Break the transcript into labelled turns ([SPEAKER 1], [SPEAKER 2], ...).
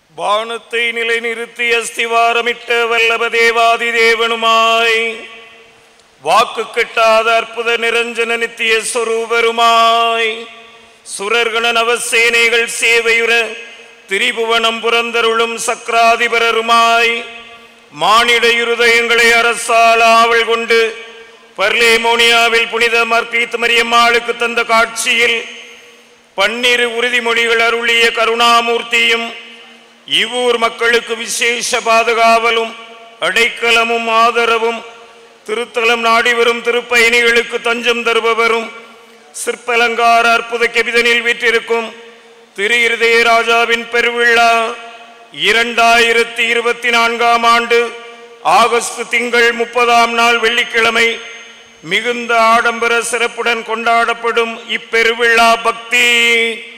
[SPEAKER 1] வானத்தை நிலைநிறுத்தி அஸ்திவாரமிட்ட வல்லப தேவாதி தேவனுமாய் வாக்கு கெட்டாத அற்புத நிரஞ்சன நித்திய சொரூபருமாய் சுரர்கண நவசேனைகள் சேவையுற திரிபுவனம் புரந்தருளும் சக்கராதிபரருமாய் மானிட இருதயங்களை அரசால் ஆவல் கொண்டு பர்லேமோனியாவில் புனித மர்கீத் மரியம்மாளுக்கு தந்த காட்சியில் பன்னிரு உறுதிமொழிகள் அருளிய கருணாமூர்த்தியும் இவ்வூர் மக்களுக்கு விசேஷ பாதுகாவலும் அடைக்கலமும் ஆதரவும் திருத்தலம் நாடி வரும் திருப்பயணிகளுக்கு தஞ்சம் தருபவரும் சிற்பலங்கார அற்புத கெபிதனில் வீற்றிருக்கும் திரு இருதய ராஜாவின் பெருவிழா இரண்டாயிரத்தி இருபத்தி நான்காம் ஆண்டு ஆகஸ்ட் திங்கள் முப்பதாம் நாள் வெள்ளிக்கிழமை மிகுந்த ஆடம்பர சிறப்புடன் கொண்டாடப்படும் இப்பெருவிழா பக்தி